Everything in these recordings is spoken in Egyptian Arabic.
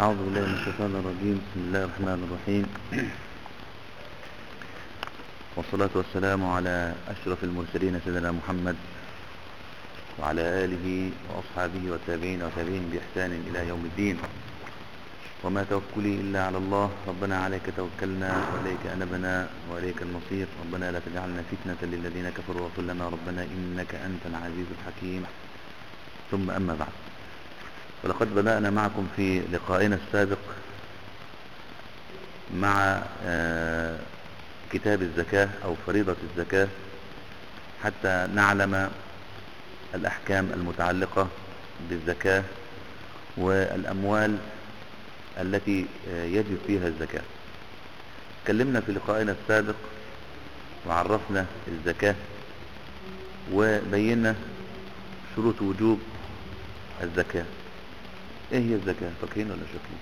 أعوذ بالله من الشيطان الرجيم بسم الله الرحمن الرحيم والصلاة والسلام على أشرف المرسلين سيدنا محمد وعلى آله وأصحابه والتابعين وتابعين بإحسان إلى يوم الدين وما توكلي إلا على الله ربنا عليك توكلنا وإليك أنبنا وإليك المصير ربنا لا تجعلنا فتنة للذين كفروا واغفر لنا ربنا إنك أنت العزيز الحكيم ثم أما بعد ولقد بدأنا معكم في لقائنا السابق مع آه، كتاب الزكاة أو فريضة الزكاة حتى نعلم الأحكام المتعلقة بالزكاة والأموال التي آه، يجب فيها الزكاة تكلمنا في لقائنا السابق وعرفنا الزكاة وبينا شروط وجوب الزكاة ايه هي الزكاة فاكرين ولا شاكرين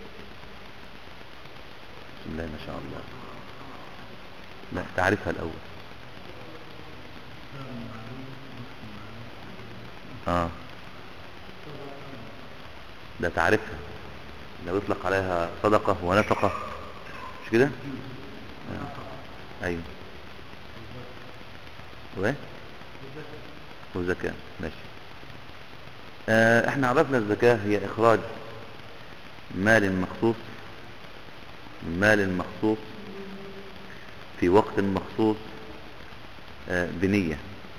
بسم الله ما شاء الله لا تعرفها الاول اه ده تعرفها لو يطلق عليها صدقة ونفقة مش كده آه. ايوه وايه وزكاة ماشي آه احنا عرفنا الزكاة هي اخراج مال مخصوص مال مخصوص في وقت مخصوص آه بنية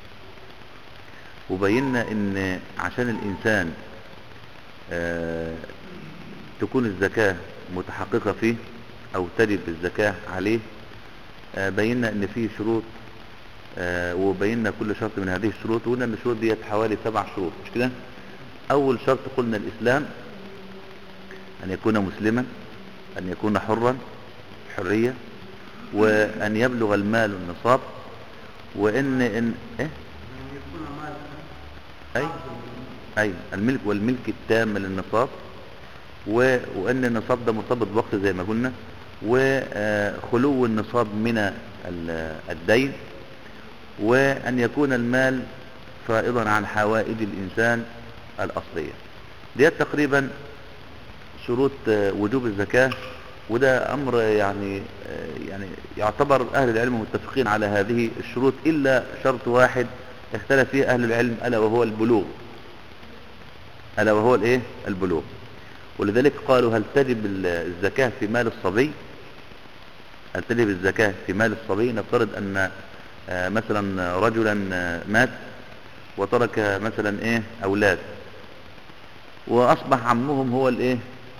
وبينا ان عشان الانسان آه تكون الزكاة متحققة فيه او تجب الزكاة عليه آه بينا ان فيه شروط آه وبينا كل شرط من هذه الشروط وقلنا ان الشروط ديت حوالي سبع شروط مش كده اول شرط قلنا الاسلام ان يكون مسلما ان يكون حرا حرية وان يبلغ المال النصاب وان ان ايه اي اي الملك والملك التام للنصاب و... وان النصاب ده مرتبط بوقت زي ما قلنا وخلو النصاب من الدين وأن يكون المال فائضا عن حوائج الإنسان الأصلية دي تقريبا شروط وجوب الزكاة وده أمر يعني يعني يعتبر أهل العلم متفقين على هذه الشروط إلا شرط واحد اختلف فيه أهل العلم ألا وهو البلوغ ألا وهو الإيه البلوغ ولذلك قالوا هل تجب الزكاة في مال الصبي هل تجب الزكاة في مال الصبي نفترض أن آه مثلا رجلا آه مات وترك مثلا ايه اولاد واصبح عمهم هو الايه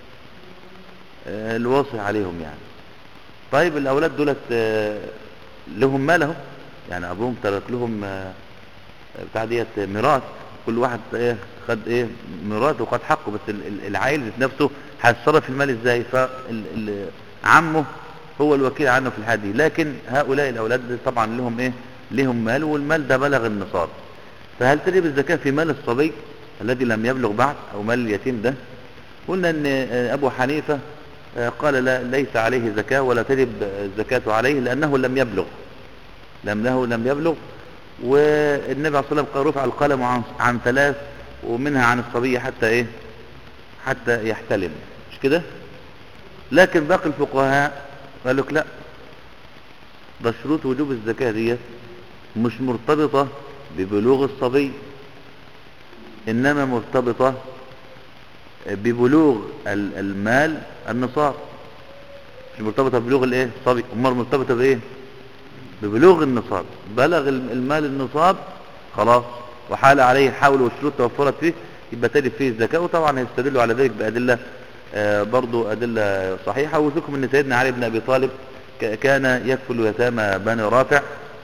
آه الواصي عليهم يعني طيب الاولاد دولت لهم مالهم يعني ابوهم ترك لهم بتاع ديت ميراث كل واحد ايه خد ايه ميراث وخد حقه بس العائل نفسه هيتصرف المال ازاي فعمه هو الوكيل عنه في الحاله دي لكن هؤلاء الاولاد طبعا لهم ايه لهم مال والمال ده بلغ النصاب فهل تجب الزكاة في مال الصبي الذي لم يبلغ بعد او مال اليتيم ده قلنا ان ابو حنيفة قال لا ليس عليه زكاة ولا تجب الزكاة عليه لانه لم يبلغ لانه لم يبلغ والنبي عليه الصلاة والسلام قال رفع القلم عن, عن ثلاث ومنها عن الصبي حتى ايه حتى يحتلم مش كده لكن باقي الفقهاء قال لك لا ده شروط وجوب الزكاة دي مش مرتبطة ببلوغ الصبي انما مرتبطة ببلوغ المال النصاب مش مرتبطة ببلوغ الايه الصبي امال مرتبطة بايه ببلوغ النصاب بلغ المال النصاب خلاص وحال عليه الحول والشروط توفرت فيه يبقى تجب فيه الزكاة وطبعا هيستدلوا على ذلك بأدلة آه برضو أدلة صحيحة وذكم أن سيدنا علي بن أبي طالب كان يكفل يتامى بني رافع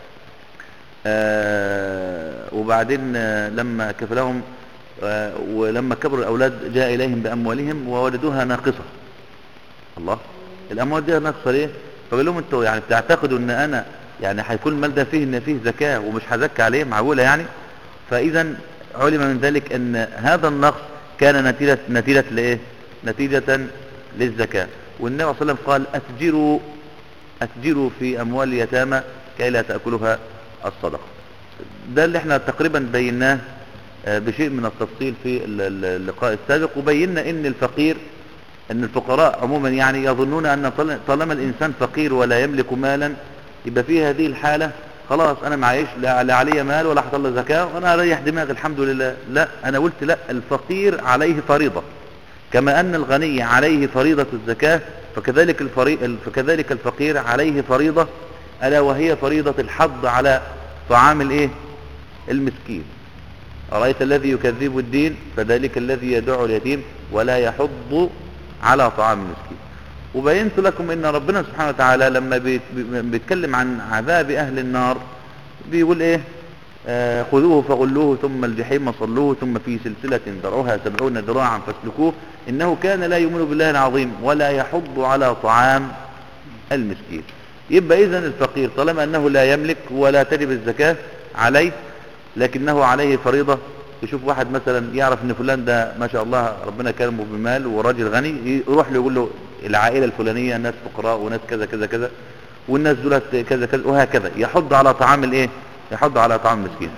آه وبعدين آه لما كفلهم ولما كبروا الأولاد جاء إليهم بأموالهم ووجدوها ناقصة الله الأموال دي ناقصة ليه فقال لهم انتوا يعني بتعتقدوا ان انا يعني هيكون المال ده فيه ان فيه زكاة ومش هزكى عليه معقولة يعني فاذا علم من ذلك ان هذا النقص كان نتيجة نتيجة لايه نتيجة للزكاة والنبي صلى الله عليه وسلم قال أتجروا أتجروا في أموال اليتامى كي لا تأكلها الصدقة ده اللي احنا تقريبا بيناه بشيء من التفصيل في اللقاء السابق وبينا ان الفقير ان الفقراء عموما يعني يظنون ان طال- طالما الانسان فقير ولا يملك مالا يبقى في هذه الحالة خلاص انا معيش لا لا علي مال ولا هطلع زكاة وانا اريح دماغي الحمد لله لا انا قلت لا الفقير عليه فريضة كما ان الغني عليه فريضة الزكاة فكذلك الفري... فكذلك الفقير عليه فريضة الا وهي فريضة الحض على طعام الايه المسكين أرأيت الذي يكذب الدين فذلك الذي يدعو اليتيم ولا يحض على طعام المسكين وبينت لكم ان ربنا سبحانه وتعالى لما بيت- بيتكلم عن عذاب اهل النار بيقول ايه آه خذوه فغلوه ثم الجحيم صلوه ثم في سلسلة ذرعها سبعون ذراعا فاسلكوه انه كان لا يؤمن بالله العظيم ولا يحض على طعام المسكين يبقى اذا الفقير طالما انه لا يملك ولا تجب الزكاة عليه لكنه عليه فريضة يشوف واحد مثلا يعرف ان فلان ده ما شاء الله ربنا كرمه بمال وراجل غني يروح له يقول له العائلة الفلانية ناس فقراء وناس كذا كذا كذا والناس دولت كذا كذا وهكذا يحض على طعام الايه يحض على طعام المسكين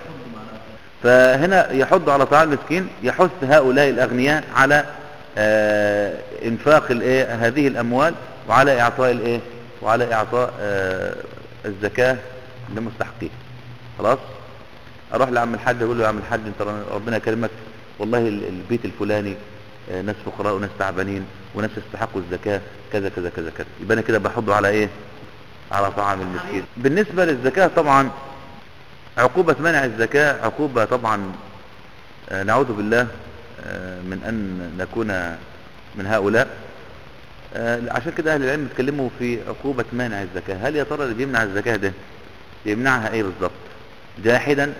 فهنا يحض على طعام المسكين يحث هؤلاء الاغنياء على آه انفاق الايه هذه الاموال وعلى اعطاء الايه وعلى اعطاء آه الزكاة لمستحقيه خلاص اروح لعم الحاج اقول له يا عم الحاج انت ربنا يكرمك والله ال- البيت الفلاني آه، ناس فقراء وناس تعبانين وناس يستحقوا الزكاة كذا كذا كذا كذا يبقى انا كده بحضه على ايه على طعام المسكين بالنسبة للزكاة طبعا عقوبة منع الزكاة عقوبة طبعا آه، نعوذ بالله آه، من ان نكون من هؤلاء آه، عشان كده اهل العلم اتكلموا في عقوبة مانع الزكاة هل يا ترى اللي بيمنع الزكاة ده يمنعها ايه بالظبط جاحدا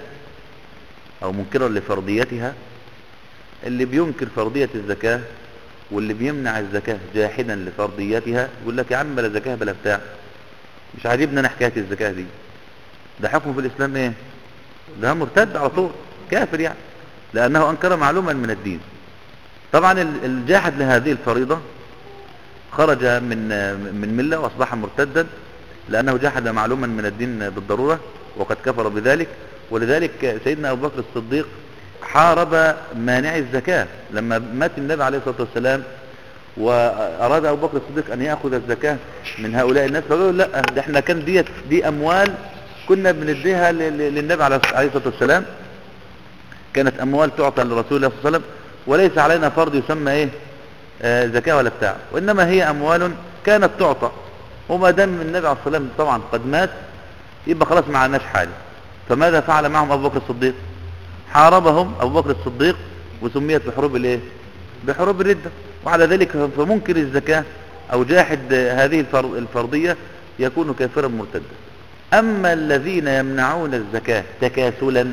او منكرا لفرضيتها اللي بينكر فرضية الزكاة واللي بيمنع الزكاة جاحدا لفرضيتها يقول لك يا عم بلا زكاة بلا بتاع مش عاجبنا انا حكاية الزكاة دي ده حكمه في الاسلام ايه ده مرتد على طول كافر يعني لانه انكر معلوما من الدين طبعا ال- الجاحد لهذه الفريضة خرج من من ملة واصبح مرتدا لانه جحد معلوما من الدين بالضرورة وقد كفر بذلك ولذلك سيدنا ابو بكر الصديق حارب مانع الزكاة لما مات النبي عليه الصلاة والسلام واراد ابو بكر الصديق ان ياخذ الزكاة من هؤلاء الناس فقالوا لا ده احنا كان ديت دي اموال كنا بنديها ل- ل- للنبي عليه عليه الصلاة والسلام كانت اموال تعطى لرسول الله صلى الله عليه وسلم وليس علينا فرض يسمى ايه آه زكاة ولا بتاع وانما هي اموال كانت تعطى وما دام النبي عليه الصلاة والسلام طبعا قد مات يبقى خلاص ما عندناش حاجة فماذا فعل معهم ابو بكر الصديق حاربهم ابو بكر الصديق وسميت بحروب الايه بحروب الردة وعلى ذلك فمنكر الزكاة او جاحد هذه الفر- الفرضية يكون كافرا مرتدا اما الذين يمنعون الزكاة تكاسلا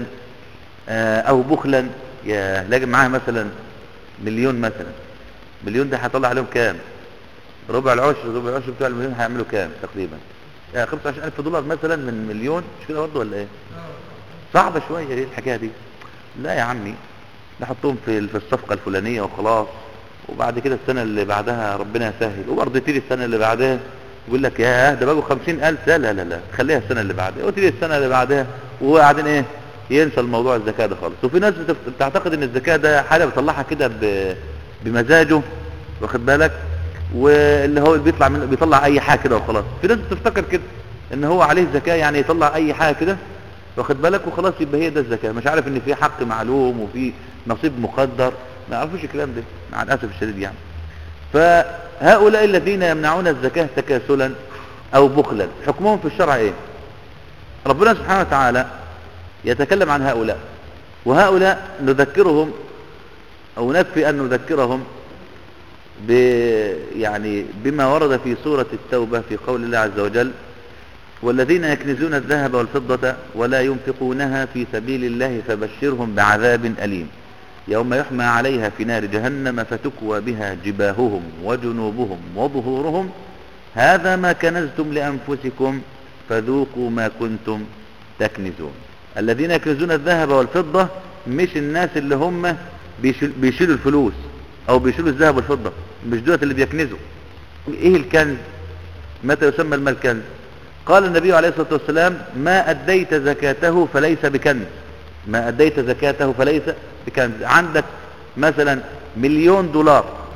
آه، او بخلا يا لاقي معاه مثلا مليون مثلا مليون ده هيطلع عليهم كام ربع العشر ربع العشر بتوع المليون هيعملوا كام تقريبا يعني 25000 دولار مثلا من مليون مش كده برضه ولا ايه صعبة شوية ايه الحكاية دي لا يا عمي نحطهم في في الصفقة الفلانية وخلاص وبعد كده السنة اللي بعدها ربنا يسهل وبرضه تيجي السنة اللي بعدها يقول لك ياه ده بقوا خمسين ألف لا لا لا لا خليها السنة اللي بعدها وتيجي السنة اللي بعدها وبعدين ايه ينسى الموضوع الزكاة ده خالص وفي ناس بتف- بتعتقد ان الزكاة ده حاجة بيطلعها كده ب- بمزاجه واخد بالك واللي هو بيطلع من بيطلع اي حاجة كده وخلاص في ناس بتفتكر كده ان هو عليه زكاة يعني يطلع اي حاجة كده واخد بالك وخلاص يبقى هي ده الزكاة مش عارف ان في حق معلوم وفي نصيب مقدر ما يعرفوش الكلام ده مع الاسف الشديد يعني فهؤلاء الذين يمنعون الزكاة تكاسلا او بخلا حكمهم في الشرع ايه ربنا سبحانه وتعالى يتكلم عن هؤلاء وهؤلاء نذكرهم او نكفي ان نذكرهم ب يعني بما ورد في سورة التوبة في قول الله عز وجل والذين يكنزون الذهب والفضة ولا ينفقونها في سبيل الله فبشرهم بعذاب أليم يوم يحمى عليها في نار جهنم فتكوى بها جباههم وجنوبهم وظهورهم هذا ما كنزتم لأنفسكم فذوقوا ما كنتم تكنزون الذين يكنزون الذهب والفضة مش الناس اللي هم بيشيل- بيشيلوا الفلوس او بيشيلوا الذهب والفضة مش دولت اللي بيكنزوا ايه الكنز متى يسمى المال كنز قال النبي عليه الصلاة والسلام ما أديت زكاته فليس بكنز ما أديت زكاته فليس بكنز عندك مثلا مليون دولار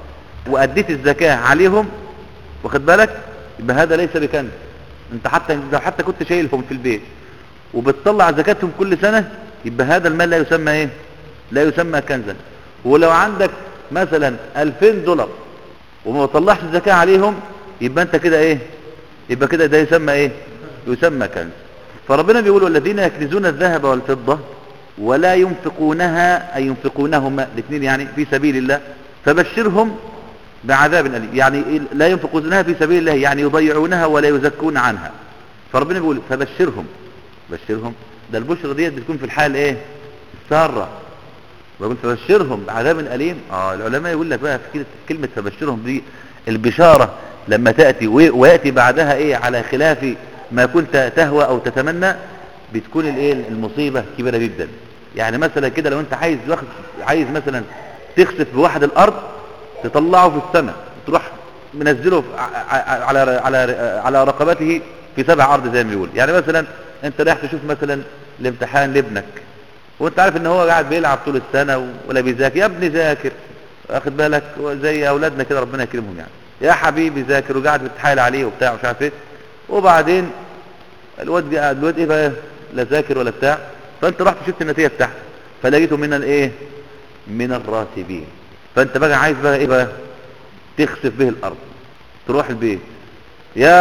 واديت الزكاة عليهم واخد بالك يبقى هذا ليس بكنز انت حتى لو حتى كنت شايلهم في البيت وبتطلع زكاتهم كل سنة يبقى هذا المال لا يسمى ايه لا يسمى كنزا ولو عندك مثلا 2000 دولار وما طلعش الزكاة عليهم يبقى انت كده ايه يبقى كده ده يسمى ايه يسمى كنز فربنا بيقول والذين يكنزون الذهب والفضة ولا ينفقونها أي ينفقونهما الاثنين يعني في سبيل الله فبشرهم بعذاب أليم يعني لا ينفقونها في سبيل الله يعني يضيعونها ولا يزكون عنها فربنا بيقول فبشرهم بشرهم ده البشرة ديت بتكون في الحال ايه السارة بقول فبشرهم بعذاب أليم اه العلماء يقول لك بقى في كلمة فبشرهم دي البشارة لما تأتي ويأتي بعدها ايه على خلاف ما كنت تهوى او تتمنى بتكون الايه المصيبة كبيرة جدا يعني مثلا كده لو انت عايز واخد عايز مثلا تخسف بواحد الارض تطلعه في السماء تروح منزله على على على رقبته في سبع ارض زي ما بيقول يعني مثلا انت رايح تشوف مثلا الامتحان لابنك وانت عارف ان هو قاعد بيلعب طول السنة ولا بيذاكر يا ابني ذاكر واخد بالك زي اولادنا كده ربنا يكرمهم يعني يا حبيبي ذاكر وقاعد بتحايل عليه وبتاع ومش عارف ايه وبعدين الواد قاعد الواد ايه بقى لا ذاكر ولا بتاع فانت رحت شفت النتيجه بتاعته فلقيته من الايه من الراتبين فانت بقى عايز بقى ايه بقى تخسف به الارض تروح البيت يا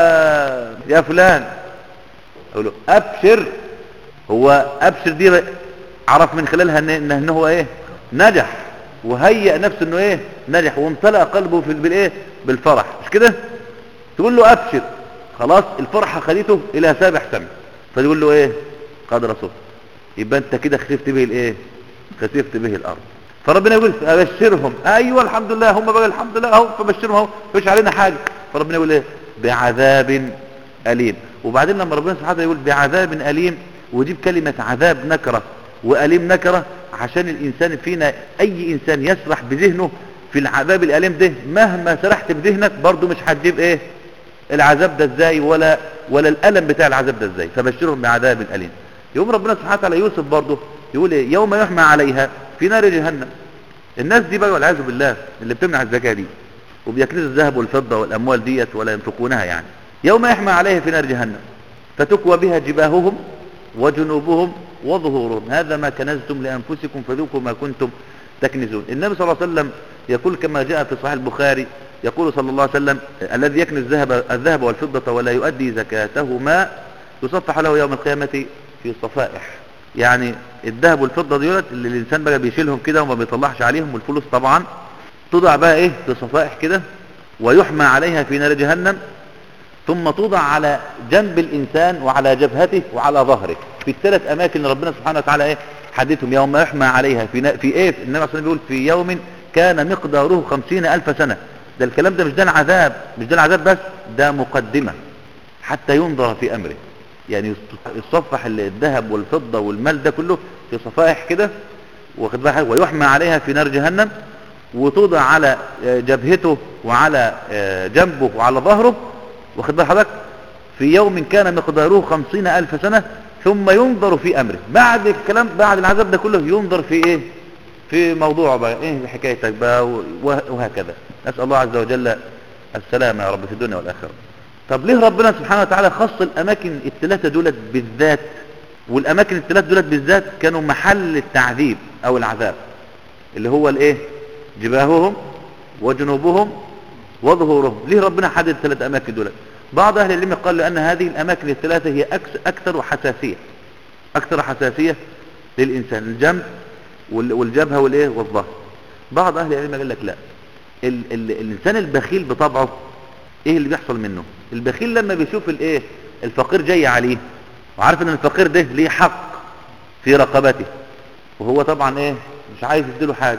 يا فلان اقول له ابشر هو ابشر دي عرف من خلالها ان ان هو ايه نجح وهيئ نفسه انه ايه نجح وامتلأ قلبه في بالايه بالفرح مش كده تقول له ابشر خلاص الفرحة خدته الى سابع سمع فتقول له ايه قد رسول يبقى انت كده خسفت به الايه خسفت به الارض فربنا يقول ابشرهم ايوه الحمد لله هم بقى الحمد لله اهو فبشرهم اهو مفيش علينا حاجه فربنا يقول ايه بعذاب اليم وبعدين لما ربنا سبحانه يقول بعذاب اليم ويجيب كلمه عذاب نكره واليم نكره عشان الانسان فينا اي انسان يسرح بذهنه في العذاب الاليم ده مهما سرحت بذهنك برضه مش هتجيب ايه العذاب ده ازاي ولا ولا الالم بتاع العذاب ده ازاي فبشرهم بعذاب اليم يوم ربنا سبحانه وتعالى يوسف برضه يقول ايه يوم يحمى عليها في نار جهنم الناس دي بقى والعياذ بالله اللي بتمنع الزكاه دي وبيكنزوا الذهب والفضه والاموال ديت ولا ينفقونها يعني يوم يحمى عليها في نار جهنم فتكوى بها جباههم وجنوبهم وظهورهم هذا ما كنزتم لانفسكم فذوقوا ما كنتم تكنزون النبي صلى الله عليه وسلم يقول كما جاء في صحيح البخاري يقول صلى الله عليه وسلم الذي يكنز الذهب الذهب والفضة ولا يؤدي زكاتهما يصفح له يوم القيامة في صفائح يعني الذهب والفضة ديولت اللي الإنسان بقى بيشيلهم كده وما بيطلعش عليهم والفلوس طبعا توضع بقى ايه في صفائح كده ويحمى عليها في نار جهنم ثم توضع على جنب الإنسان وعلى جبهته وعلى ظهره في الثلاث أماكن ربنا سبحانه وتعالى ايه حدثهم يوم يحمى عليها في, في ايه النبي صلى الله عليه وسلم بيقول في يوم كان مقداره خمسين ألف سنة ده الكلام ده مش ده العذاب مش ده العذاب بس ده مقدمة حتى ينظر في أمره يعني يصفح الذهب والفضة والمال ده كله في صفائح كده واخد بالك ويحمى عليها في نار جهنم وتوضع على جبهته وعلى جنبه وعلى ظهره واخد بالك حضرتك في يوم كان مقداره خمسين ألف سنة ثم ينظر في أمره بعد الكلام بعد العذاب ده كله ينظر في إيه في موضوعه بقى إيه حكايتك بقى وهكذا نسأل الله عز وجل السلامة يا رب في الدنيا والآخرة طب ليه ربنا سبحانه وتعالى خص الأماكن الثلاثة دولت بالذات والأماكن الثلاثة دولت بالذات كانوا محل التعذيب أو العذاب اللي هو الإيه جباههم وجنوبهم وظهورهم ليه ربنا حدد الثلاث أماكن دولت بعض أهل العلم قال لأن هذه الأماكن الثلاثة هي أكثر حساسية أكثر حساسية للإنسان الجنب والجبهة والإيه والظهر بعض أهل العلم قال لك لا ال ال الإنسان البخيل بطبعه إيه اللي بيحصل منه البخيل لما بيشوف الإيه الفقير جاي عليه وعارف ان الفقير ده ليه حق في رقبته وهو طبعا ايه مش عايز يديله حاجة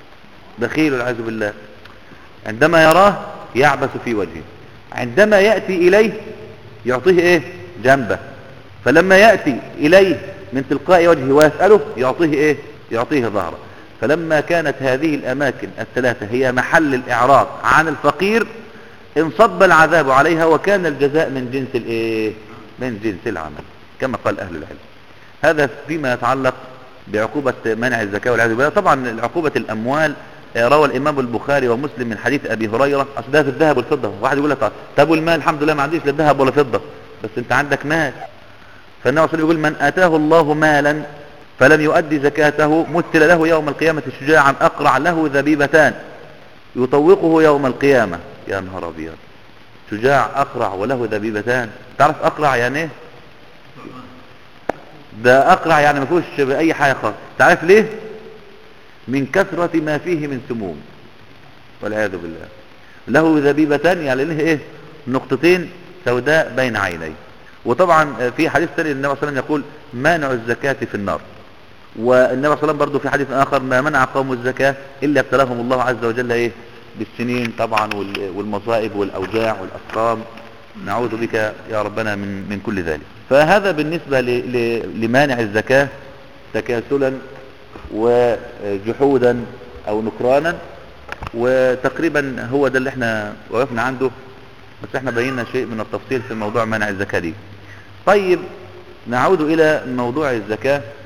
بخيل والعياذ بالله عندما يراه يعبث في وجهه عندما يأتي إليه يعطيه إيه جنبه فلما يأتي إليه من تلقاء وجهه ويسأله يعطيه إيه يعطيه ظهره فلما كانت هذه الأماكن الثلاثة هي محل الإعراض عن الفقير انصب العذاب عليها وكان الجزاء من جنس الإيه من جنس العمل كما قال أهل العلم هذا فيما يتعلق بعقوبة منع الزكاة والعياذ بالله طبعا عقوبة الأموال آه، روى الامام البخاري ومسلم من حديث ابي هريره اصل ده في الذهب والفضه واحد يقول لك طب والمال الحمد لله ما عنديش لا ذهب ولا فضه بس انت عندك مال فالنبي صلى الله عليه وسلم يقول من اتاه الله مالا فلم يؤدي زكاته مثل له يوم القيامه شجاعا اقرع له ذبيبتان يطوقه يوم القيامه يا نهار ابيض شجاع اقرع وله ذبيبتان تعرف اقرع يعني ايه ده اقرع يعني ما فيهوش باي حاجه خالص تعرف ليه من كثرة ما فيه من سموم والعياذ بالله له ذبيبتان يعني له ايه نقطتين سوداء بين عينيه وطبعا في حديث ثاني النبي صلى الله عليه وسلم يقول مانع الزكاة في النار والنبي صلى الله عليه وسلم برضه في حديث اخر ما منع قوم الزكاة الا ابتلاهم الله عز وجل ايه بالسنين طبعا وال- والمصائب والاوجاع والاسقام نعوذ بك يا ربنا من من كل ذلك فهذا بالنسبة ل- ل- لمانع الزكاة تكاسلا وجحودا او نكرانا وتقريبا هو ده اللي احنا وقفنا عنده بس احنا بينا شيء من التفصيل في موضوع منع الزكاة دي طيب نعود الى موضوع الزكاة